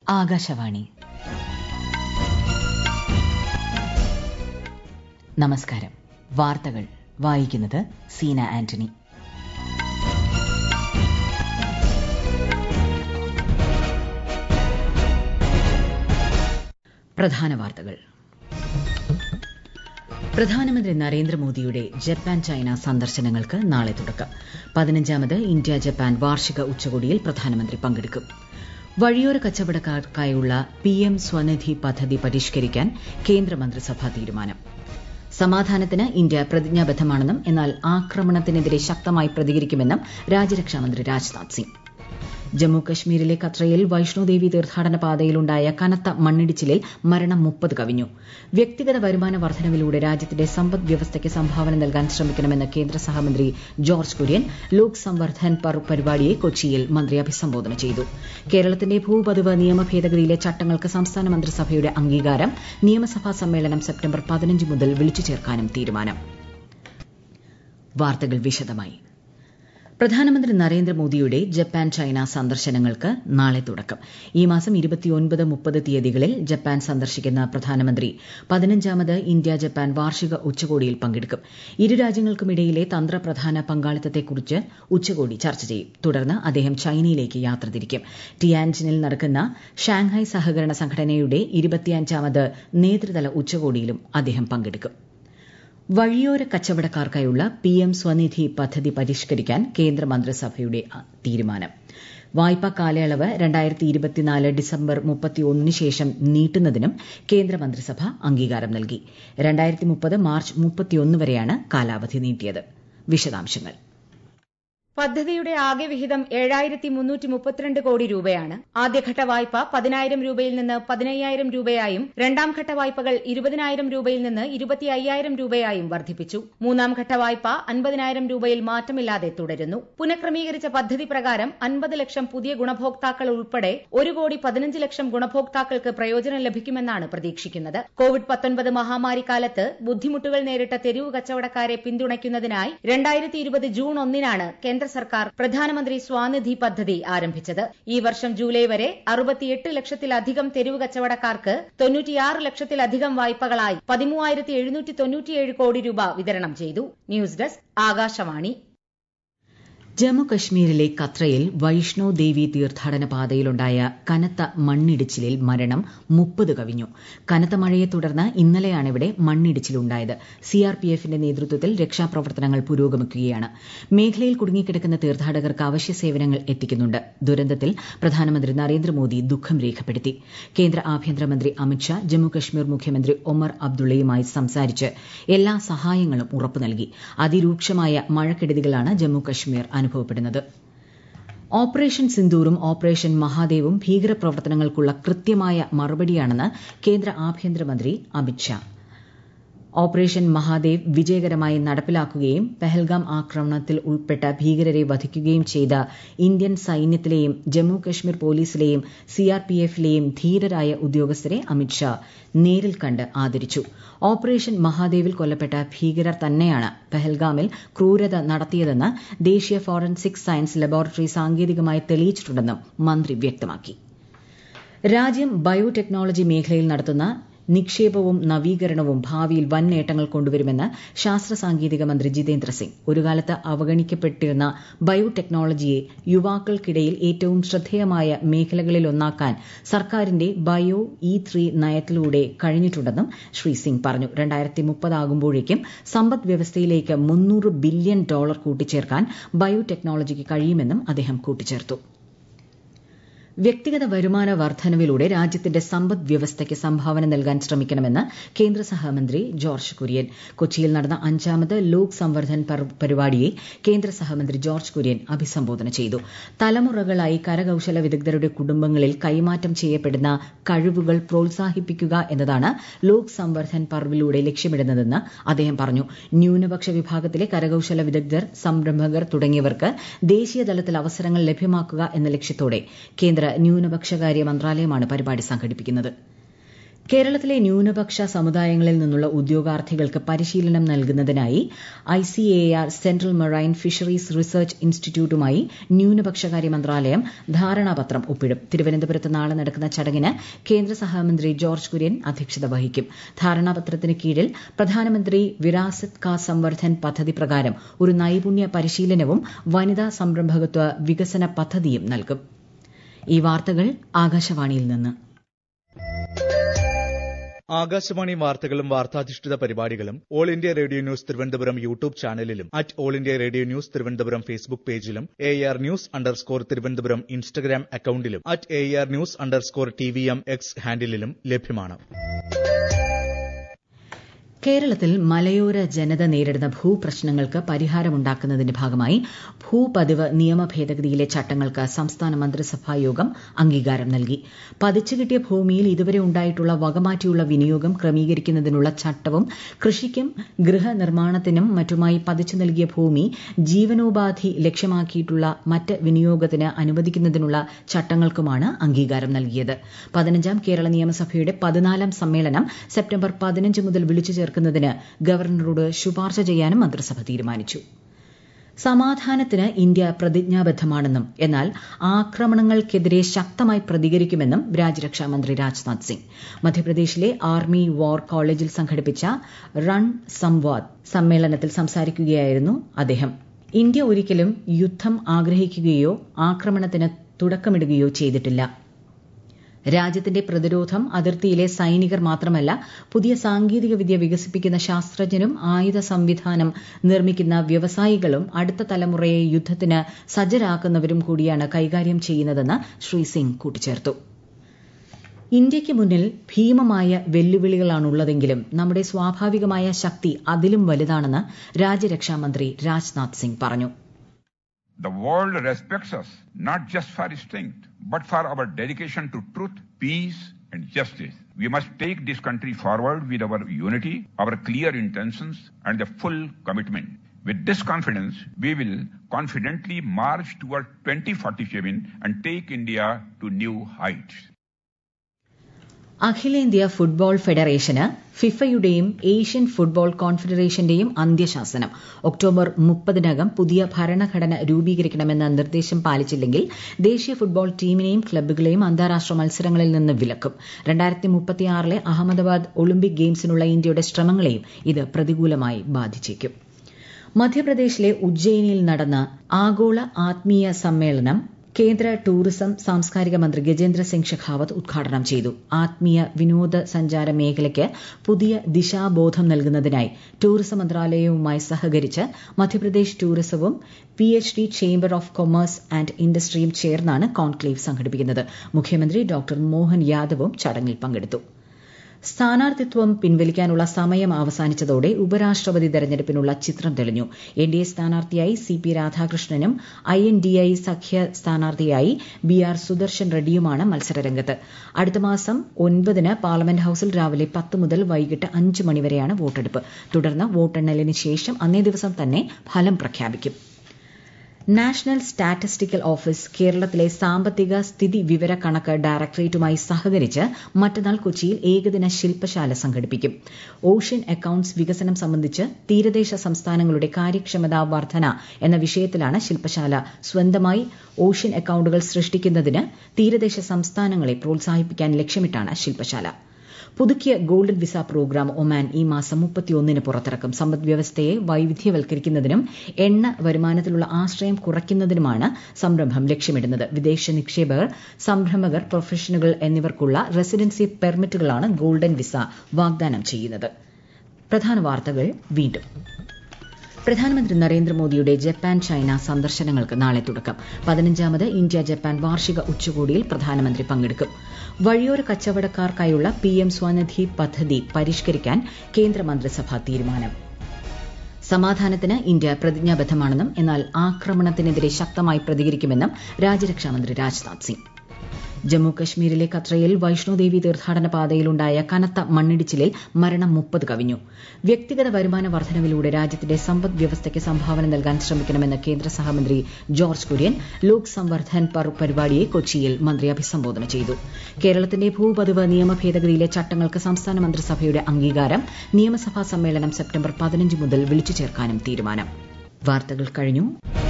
ആകാശവാണി നമസ്കാരം വാർത്തകൾ വായിക്കുന്നത് സീന ആന്റണി പ്രധാന വാർത്തകൾ പ്രധാനമന്ത്രി നരേന്ദ്രമോദിയുടെ ജപ്പാൻ ചൈന സന്ദർശനങ്ങൾക്ക് നാളെ തുടക്കം പതിനഞ്ചാമത് ഇന്ത്യ ജപ്പാൻ വാർഷിക ഉച്ചകോടിയിൽ പ്രധാനമന്ത്രി പങ്കെടുക്കും വഴിയോര കച്ചവടക്കാർക്കായുള്ള പിഎം സ്വനിധി പദ്ധതി പരിഷ്കരിക്കാൻ കേന്ദ്രമന്ത്രിസഭാ തീരുമാനം സമാധാനത്തിന് ഇന്ത്യ പ്രതിജ്ഞാബദ്ധമാണെന്നും എന്നാൽ ആക്രമണത്തിനെതിരെ ശക്തമായി പ്രതികരിക്കുമെന്നും രാജ്യരക്ഷാമന്ത്രി രാജ്നാഥ് സിംഗ് ജമ്മു കശ്മീരിലെ കത്രയിൽ വൈഷ്ണോദേവി തീർത്ഥാടന പാതയിലുണ്ടായ കനത്ത മണ്ണിടിച്ചിലിൽ മരണം മുപ്പത് കവിഞ്ഞു വ്യക്തിഗത വരുമാന വർധനവിലൂടെ രാജ്യത്തിന്റെ സമ്പദ് വ്യവസ്ഥയ്ക്ക് സംഭാവന നൽകാൻ ശ്രമിക്കണമെന്ന് കേന്ദ്ര സഹമന്ത്രി ജോർജ് കുര്യൻ ലോക് സംവർദ്ധൻ പർവ് പരിപാടിയെ കൊച്ചിയിൽ മന്ത്രി അഭിസംബോധന ചെയ്തു കേരളത്തിന്റെ ഭൂപതിവ് നിയമ ഭേദഗതിയിലെ ചട്ടങ്ങൾക്ക് സംസ്ഥാന മന്ത്രിസഭയുടെ അംഗീകാരം നിയമസഭാ സമ്മേളനം സെപ്റ്റംബർ പതിനഞ്ച് മുതൽ വിളിച്ചു ചേർക്കാനും തീരുമാനം വാർത്തകൾ വിശദമായി പ്രധാനമന്ത്രി നരേന്ദ്രമോദിയുടെ ജപ്പാൻ ചൈന സന്ദർശനങ്ങൾക്ക് നാളെ തുടക്കം ഈ മാസം ഇരുപത്തിയൊൻപത് മുപ്പത് തീയതികളിൽ ജപ്പാൻ സന്ദർശിക്കുന്ന പ്രധാനമന്ത്രി പതിനഞ്ചാമത് ഇന്ത്യ ജപ്പാൻ വാർഷിക ഉച്ചകോടിയിൽ പങ്കെടുക്കും ഇരു രാജ്യങ്ങൾക്കുമിടയിലെ തന്ത്രപ്രധാന പങ്കാളിത്തത്തെക്കുറിച്ച് ഉച്ചകോടി ചർച്ച ചെയ്യും തുടർന്ന് അദ്ദേഹം ചൈനയിലേക്ക് യാത്ര തിരിക്കും ടിയാൻജിനിൽ നടക്കുന്ന ഷാങ്ഹായ് സഹകരണ സംഘടനയുടെ ഇരുപത്തിയഞ്ചാമത് നേതൃതല ഉച്ചകോടിയിലും അദ്ദേഹം പങ്കെടുക്കും വഴിയോര കച്ചവടക്കാർക്കായുള്ള പിഎം സ്വനിധി പദ്ധതി പരിഷ്കരിക്കാൻ കേന്ദ്രമന്ത്രിസഭയുടെ തീരുമാനം വായ്പാ കാലയളവ് രണ്ടായിരത്തി ഇരുപത്തിനാല് ഡിസംബർ മുപ്പത്തിയൊന്നിന് ശേഷം നീട്ടുന്നതിനും കേന്ദ്രമന്ത്രിസഭ അംഗീകാരം നൽകി രണ്ടായിരത്തി മുപ്പത് മാർച്ച് മുപ്പത്തിയൊന്ന് വരെയാണ് കാലാവധി നീട്ടിയത് വിശദാംശങ്ങൾ പദ്ധതിയുടെ ആകെ വിഹിതം ഏഴായിരത്തി മുന്നൂറ്റി മുപ്പത്തിരണ്ട് കോടി രൂപയാണ് ആദ്യഘട്ട വായ്പ പതിനായിരം രൂപയിൽ നിന്ന് പതിനയ്യായിരം രൂപയായും രണ്ടാം ഘട്ട വായ്പകൾ ഇരുപതിനായിരം രൂപയിൽ നിന്ന് ഇരുപത്തി അയ്യായിരം രൂപയായും വർദ്ധിപ്പിച്ചു മൂന്നാം ഘട്ട വായ്പ അൻപതിനായിരം രൂപയിൽ മാറ്റമില്ലാതെ തുടരുന്നു പുനഃക്രമീകരിച്ച പദ്ധതി പ്രകാരം അൻപത് ലക്ഷം പുതിയ ഗുണഭോക്താക്കൾ ഉൾപ്പെടെ ഒരു കോടി പതിനഞ്ച് ലക്ഷം ഗുണഭോക്താക്കൾക്ക് പ്രയോജനം ലഭിക്കുമെന്നാണ് പ്രതീക്ഷിക്കുന്നത് കോവിഡ് പത്തൊൻപത് മഹാമാരി കാലത്ത് ബുദ്ധിമുട്ടുകൾ നേരിട്ട തെരുവ് കച്ചവടക്കാരെ പിന്തുണയ്ക്കുന്നതിനായി രണ്ടായിരത്തി ഇരുപത് ജൂൺ ഒന്നിനാണ് കേന്ദ്ര സർക്കാർ പ്രധാനമന്ത്രി സ്വാനിധി പദ്ധതി ആരംഭിച്ചത് ഈ വർഷം ജൂലൈ വരെ അറുപത്തിയെട്ട് ലക്ഷത്തിലധികം തെരുവ് കച്ചവടക്കാർക്ക് തൊണ്ണൂറ്റിയാറ് ലക്ഷത്തിലധികം വായ്പകളായി പതിമൂവായിരത്തി എഴുന്നൂറ്റി തൊണ്ണൂറ്റിയേഴ് കോടി രൂപ വിതരണം ചെയ്തു ന്യൂസ് ഡെസ്ക് ആകാശവാണി ജമ്മു കശ്മീരിലെ കത്രയിൽ വൈഷ്ണോ ദേവി തീർത്ഥാടന പാതയിലുണ്ടായ കനത്ത മണ്ണിടിച്ചിലിൽ മരണം മുപ്പത് കവിഞ്ഞു കനത്ത മഴയെ തുടർന്ന് ഇന്നലെയാണ് ഇവിടെ മണ്ണിടിച്ചിലുണ്ടായത് സിആർപിഎഫിന്റെ നേതൃത്വത്തിൽ രക്ഷാപ്രവർത്തനങ്ങൾ പുരോഗമിക്കുകയാണ് മേഖലയിൽ കുടുങ്ങിക്കിടക്കുന്ന തീർത്ഥാടകർക്ക് അവശ്യ സേവനങ്ങൾ എത്തിക്കുന്നുണ്ട് ദുരന്തത്തിൽ പ്രധാനമന്ത്രി നരേന്ദ്രമോദി ദുഃഖം രേഖപ്പെടുത്തി കേന്ദ്ര ആഭ്യന്തരമന്ത്രി അമിത്ഷാ ജമ്മു കശ്മീർ മുഖ്യമന്ത്രി ഒമർ അബ്ദുള്ളയുമായി സംസാരിച്ച് എല്ലാ സഹായങ്ങളും ഉറപ്പു നൽകി അതിരൂക്ഷമായ മഴക്കെടുതികളാണ് ജമ്മു കശ്മീർ അനുഭവപ്പെടുന്നത് ഓപ്പറേഷൻ സിന്ദൂറും ഓപ്പറേഷൻ മഹാദേവും ഭീകരപ്രവർത്തനങ്ങൾക്കുള്ള കൃത്യമായ മറുപടിയാണെന്ന് കേന്ദ്ര ആഭ്യന്തരമന്ത്രി അമിത്ഷാ ഓപ്പറേഷൻ മഹാദേവ് വിജയകരമായി നടപ്പിലാക്കുകയും പെഹൽഗാം ആക്രമണത്തിൽ ഉൾപ്പെട്ട ഭീകരരെ വധിക്കുകയും ചെയ്ത ഇന്ത്യൻ സൈന്യത്തിലെയും ജമ്മു കശ്മീർ പോലീസിലെയും സിആർപിഎഫിലെയും ധീരരായ ഉദ്യോഗസ്ഥരെ അമിത്ഷാ നേരിൽ കണ്ട് ആദരിച്ചു ഓപ്പറേഷൻ മഹാദേവിൽ കൊല്ലപ്പെട്ട ഭീകരർ തന്നെയാണ് പെഹൽഗാമിൽ ക്രൂരത നടത്തിയതെന്ന് ദേശീയ ഫോറൻസിക് സയൻസ് ലബോറട്ടറി സാങ്കേതികമായി തെളിയിച്ചിട്ടുണ്ടെന്നും മന്ത്രി വ്യക്തമാക്കി രാജ്യം ബയോടെക്നോളജി മേഖലയിൽ നടത്തുന്ന നിക്ഷേപവും നവീകരണവും ഭാവിയിൽ വൻ നേട്ടങ്ങൾ കൊണ്ടുവരുമെന്ന് ശാസ്ത്ര സാങ്കേതിക മന്ത്രി ജിതേന്ദ്ര സിംഗ് ഒരു കാലത്ത് അവഗണിക്കപ്പെട്ടിരുന്ന ബയോടെക്നോളജിയെ യുവാക്കൾക്കിടയിൽ ഏറ്റവും ശ്രദ്ധേയമായ മേഖലകളിലൊന്നാക്കാൻ സർക്കാരിന്റെ ബയോ ഇ ത്രീ നയത്തിലൂടെ കഴിഞ്ഞിട്ടുണ്ടെന്നും ശ്രീ സിംഗ് പറഞ്ഞു രണ്ടായിരത്തി മുപ്പതാകുമ്പോഴേക്കും സമ്പദ് വ്യവസ്ഥയിലേക്ക് മുന്നൂറ് ബില്യൺ ഡോളർ കൂട്ടിച്ചേർക്കാൻ ബയോടെക്നോളജിക്ക് കഴിയുമെന്നും അദ്ദേഹം കൂട്ടിച്ചേർത്തു വ്യക്തിഗത വരുമാന വർധനവിലൂടെ രാജ്യത്തിന്റെ സമ്പദ് വ്യവസ്ഥയ്ക്ക് സംഭാവന നൽകാൻ ശ്രമിക്കണമെന്ന് കേന്ദ്ര സഹമന്ത്രി ജോർജ് കുര്യൻ കൊച്ചിയിൽ നടന്ന അഞ്ചാമത് ലോക് സംവർദ്ധൻ പർവ് പരിപാടിയെ കേന്ദ്ര സഹമന്ത്രി ജോർജ് കുര്യൻ അഭിസംബോധന ചെയ്തു തലമുറകളായി കരകൌശല വിദഗ്ധരുടെ കുടുംബങ്ങളിൽ കൈമാറ്റം ചെയ്യപ്പെടുന്ന കഴിവുകൾ പ്രോത്സാഹിപ്പിക്കുക എന്നതാണ് ലോക് സംവർദ്ധൻ പർവിലൂടെ ലക്ഷ്യമിടുന്നതെന്ന് അദ്ദേഹം പറഞ്ഞു ന്യൂനപക്ഷ വിഭാഗത്തിലെ കരകൌശല വിദഗ്ധർ സംരംഭകർ തുടങ്ങിയവർക്ക് ദേശീയ തലത്തിൽ അവസരങ്ങൾ ലഭ്യമാക്കുക എന്ന ലക്ഷ്യത്തോടെ കേന്ദ്ര ന്യൂനപക്ഷകാര്യ മന്ത്രാലയമാണ് പരിപാടി സംഘടിപ്പിക്കുന്നത് കേരളത്തിലെ ന്യൂനപക്ഷ സമുദായങ്ങളിൽ നിന്നുള്ള ഉദ്യോഗാർത്ഥികൾക്ക് പരിശീലനം നൽകുന്നതിനായി ICAR Central Marine Fisheries Research ഇൻസ്റ്റിറ്റ്യൂട്ടുമായി ന്യൂനപക്ഷകാര്യ മന്ത്രാലയം ധാരണാപത്രം ഒപ്പിടും തിരുവനന്തപുരത്ത് നാളെ നടക്കുന്ന ചടങ്ങിന് കേന്ദ്ര സഹമന്ത്രി ജോർജ് കുര്യൻ അധ്യക്ഷത വഹിക്കും ധാരണാപത്രത്തിന് കീഴിൽ പ്രധാനമന്ത്രി വിരാസത് കാ സംവർദ്ധൻ പദ്ധതി പ്രകാരം ഒരു നൈപുണ്യ പരിശീലനവും വനിതാ സംരംഭകത്വ വികസന പദ്ധതിയും നൽകും ഈ വാർത്തകൾ ആകാശവാണിയിൽ നിന്ന് ആകാശവാണി വാർത്തകളും വാർത്താധിഷ്ഠിത പരിപാടികളും All India Radio News Thiruvananthapuram YouTube ചാനലിലും at All India Radio News Thiruvananthapuram Facebook പേജിലും A R news underscore Thiruvananthapuram Instagram അക്കൌണ്ടിലും at A R news underscore T V M X ഹാൻഡിലും ലഭ്യമാണ് കേരളത്തിൽ മലയോര ജനത നേരിടുന്ന ഭൂപ്രശ്നങ്ങൾക്ക് പരിഹാരമുണ്ടാക്കുന്നതിന്റെ ഭാഗമായി ഭൂപതിവ് നിയമ ഭേദഗതിയിലെ ചട്ടങ്ങൾക്ക് സംസ്ഥാന മന്ത്രിസഭാ യോഗം അംഗീകാരം നൽകി പതിച്ചു കിട്ടിയ ഭൂമിയിൽ ഇതുവരെ ഉണ്ടായിട്ടുള്ള വകമാറ്റിയുള്ള വിനിയോഗം ക്രമീകരിക്കുന്നതിനുള്ള ചട്ടവും കൃഷിക്കും ഗൃഹനിർമ്മാണത്തിനും മറ്റുമായി പതിച്ചു നൽകിയ ഭൂമി ജീവനോപാധി ലക്ഷ്യമാക്കിയിട്ടുള്ള മറ്റ് വിനിയോഗത്തിന് അനുവദിക്കുന്നതിനുള്ള ചട്ടങ്ങൾക്കുമാണ് അംഗീകാരം നൽകിയത് പതിനഞ്ചാം കേരള നിയമസഭയുടെ പതിനാലാം സമ്മേളനം സെപ്റ്റംബർ പതിനഞ്ച് മുതൽ വിളിച്ചു ചേർക്കുന്നതിന് ഗവർണറോട് ശുപാർശ ചെയ്യാനും മന്ത്രിസഭ തീരുമാനിച്ചു സമാധാനത്തിന് ഇന്ത്യ പ്രതിജ്ഞാബദ്ധമാണെന്നും എന്നാൽ ആക്രമണങ്ങൾക്കെതിരെ ശക്തമായി പ്രതികരിക്കുമെന്നും രാജ്യരക്ഷാമന്ത്രി രാജ്നാഥ് സിംഗ് മധ്യപ്രദേശിലെ ആർമി വാർ കോളേജിൽ സംഘടിപ്പിച്ച റൺ സംവാദ് സമ്മേളനത്തിൽ സംസാരിക്കുകയായിരുന്നു അദ്ദേഹം ഇന്ത്യ ഒരിക്കലും യുദ്ധം ആഗ്രഹിക്കുകയോ ആക്രമണത്തിന് തുടക്കമിടുകയോ ചെയ്തിട്ടില്ല രാജ്യത്തിന്റെ പ്രതിരോധം അതിർത്തിയിലെ സൈനികർ മാത്രമല്ല പുതിയ സാങ്കേതിക വിദ്യ വികസിപ്പിക്കുന്ന ശാസ്ത്രജ്ഞരും ആയുധ സംവിധാനം നിർമ്മിക്കുന്ന വ്യവസായികളും അടുത്ത തലമുറയെ യുദ്ധത്തിന് സജ്ജരാക്കുന്നവരും കൂടിയാണ് കൈകാര്യം ചെയ്യുന്നതെന്ന് ശ്രീ സിംഗ് കൂട്ടിച്ചേർത്തു ഇന്ത്യയ്ക്ക് മുന്നിൽ ഭീമമായ വെല്ലുവിളികളാണുള്ളതെങ്കിലും നമ്മുടെ സ്വാഭാവികമായ ശക്തി അതിലും വലുതാണെന്ന് രാജ്യരക്ഷാമന്ത്രി രാജ്നാഥ് സിംഗ് പറഞ്ഞു The world respects us not just for strength, but for our dedication to truth, peace, and justice. We must take this country forward with our unity, our clear intentions, and the full commitment. With this confidence, we will confidently march toward 2047 and take India to new heights. അഖിലേന്ത്യാ football ഫെഡറേഷന് ഫിഫയുടെയും Asian football കോൺഫെഡറേഷന്റെയും അന്ത്യശാസനം October മുപ്പതിനകം പുതിയ ഭരണഘടന രൂപീകരിക്കണമെന്ന നിർദ്ദേശം പാലിച്ചില്ലെങ്കിൽ ദേശീയ ഫുട്ബോൾ ടീമിനെയും ക്ലബ്ബുകളെയും അന്താരാഷ്ട്ര മത്സരങ്ങളിൽ നിന്ന് വിലക്കും രണ്ടായിരത്തി മുപ്പത്തിയാറിലെ അഹമ്മദാബാദ് ഒളിമ്പിക് ഗെയിംസിനുള്ള ഇന്ത്യയുടെ ശ്രമങ്ങളെയും ഇത് പ്രതികൂലമായി ബാധിച്ചേക്കും മധ്യപ്രദേശിലെ ഉജ്ജയിനിൽ നടന്ന ആഗോള ആത്മീയ സമ്മേളനം കേന്ദ്ര ടൂറിസം സാംസ്കാരിക മന്ത്രി ഗജേന്ദ്ര സിംഗ് ഷെഖാവത്ത് ഉദ്ഘാടനം ചെയ്തു ആത്മീയ വിനോദ സഞ്ചാര മേഖലയ്ക്ക് പുതിയ ദിശാബോധം നൽകുന്നതിനായി ടൂറിസം മന്ത്രാലയവുമായി സഹകരിച്ച് മധ്യപ്രദേശ് ടൂറിസവും P H D chamber of commerce and ഇൻഡസ്ട്രിയും ചേർന്നാണ് കോൺക്ലേവ് സംഘടിപ്പിക്കുന്നത് മുഖ്യമന്ത്രി ഡോക്ടർ മോഹൻ യാദവും ചടങ്ങിൽ പങ്കെടുത്തു സ്ഥാനാർത്ഥിത്വം പിൻവലിക്കാനുള്ള സമയം അവസാനിച്ചതോടെ ഉപരാഷ്ട്രപതി തെരഞ്ഞെടുപ്പിനുള്ള ചിത്രം തെളിഞ്ഞു എൻ ഡി എ സ്ഥാനാർത്ഥിയായി സി പി രാധാകൃഷ്ണനും ഐ എൻ ഡി ഐ സഖ്യ സ്ഥാനാർത്ഥിയായി ബി ആർ സുദർശൻ റെഡ്ഡിയുമാണ് മത്സരരംഗത്ത് അടുത്ത മാസം ഒൻപതിന് പാർലമെന്റ് ഹൌസിൽ രാവിലെ പത്ത് മുതൽ വൈകിട്ട് അഞ്ച് മണിവരെയാണ് വോട്ടെടുപ്പ് തുടർന്ന് വോട്ടെണ്ണലിന് ശേഷം അന്നേ ദിവസം തന്നെ ഫലം പ്രഖ്യാപിക്കും നാഷണൽ സ്റ്റാറ്റിസ്റ്റിക്കൽ ഓഫീസ് കേരളത്തിലെ സാമ്പത്തിക സ്ഥിതി വിവര കണക്ക് ഡയറക്ടറേറ്റുമായി സഹകരിച്ച് മറ്റന്നാൾ കൊച്ചിയിൽ ഏകദിന ശില്പശാല സംഘടിപ്പിക്കും ഓഷ്യൻ അക്കൌണ്ട്സ് വികസനം സംബന്ധിച്ച് തീരദേശ സംസ്ഥാനങ്ങളുടെ കാര്യക്ഷമതാ വർധന എന്ന വിഷയത്തിലാണ് ശില്പശാല സ്വന്തമായി ഓഷ്യൻ അക്കൌണ്ടുകൾ സൃഷ്ടിക്കുന്നതിന് തീരദേശ സംസ്ഥാനങ്ങളെ പ്രോത്സാഹിപ്പിക്കാൻ ലക്ഷ്യമിട്ടാണ് ശില്പശാല പുതുക്കിയ ഗോൾഡൻ വിസ പ്രോഗ്രാം ഒമാൻ ഈ മാസം മുപ്പത്തിയൊന്നിന് പുറത്തിറക്കും സമ്പദ് വ്യവസ്ഥയെ വൈവിധ്യവൽക്കരിക്കുന്നതിനും എണ്ണ വരുമാനത്തിലുള്ള ആശ്രയം കുറയ്ക്കുന്നതിനുമാണ് സംരംഭം ലക്ഷ്യമിടുന്നത് വിദേശ നിക്ഷേപകർ സംരംഭകർ പ്രൊഫഷണലുകൾ എന്നിവർക്കുള്ള റെസിഡൻസി പെർമിറ്റുകളാണ് ഗോൾഡൻ വിസ വാഗ്ദാനം ചെയ്യുന്നത് പ്രധാന വാർത്തകൾ വീണ്ടും പ്രധാനമന്ത്രി നരേന്ദ്രമോദിയുടെ ജപ്പാൻ ചൈന സന്ദർശനങ്ങൾക്ക് നാളെ തുടക്കം പതിനഞ്ചാമത് ഇന്ത്യ ജപ്പാൻ വാർഷിക ഉച്ചകോടിയിൽ പ്രധാനമന്ത്രി പങ്കെടുക്കും വഴിയോര കച്ചവടക്കാർക്കായുള്ള പി എം സ്വനിധി പദ്ധതി പരിഷ്കരിക്കാൻ കേന്ദ്രമന്ത്രിസഭാ തീരുമാനം സമാധാനത്തിന് ഇന്ത്യ പ്രതിജ്ഞാബദ്ധമാണെന്നും എന്നാൽ ആക്രമണത്തിനെതിരെ ശക്തമായി പ്രതികരിക്കുമെന്നും രാജ്യരക്ഷാമന്ത്രി രാജ്നാഥ് സിംഗ് ജമ്മു കശ്മീരിലെ കത്രയിൽ വൈഷ്ണോദേവി തീർത്ഥാടന പാതയിലുണ്ടായ കനത്ത മണ്ണിടിച്ചിലിൽ മരണം മുപ്പത് കവിഞ്ഞു വ്യക്തിഗത വരുമാന വർധനവിലൂടെ രാജ്യത്തിന്റെ സമ്പദ് വ്യവസ്ഥയ്ക്ക് സംഭാവന നൽകാൻ ശ്രമിക്കണമെന്ന് കേന്ദ്ര സഹമന്ത്രി ജോർജ് കുര്യൻ ലോക് സംവർദ്ധൻ പർ പരിപാടിയെ കൊച്ചിയിൽ മന്ത്രി അഭിസംബോധന ചെയ്തു കേരളത്തിന്റെ ഭൂപതിവ് നിയമ ഭേദഗതിയിലെ ചട്ടങ്ങൾക്ക് സംസ്ഥാന മന്ത്രിസഭയുടെ അംഗീകാരം നിയമസഭാ സമ്മേളനം സെപ്റ്റംബർ പതിനഞ്ച് മുതൽ വിളിച്ചു ചേർക്കാനും തീരുമാനം വാർത്തകൾ കഴിഞ്ഞു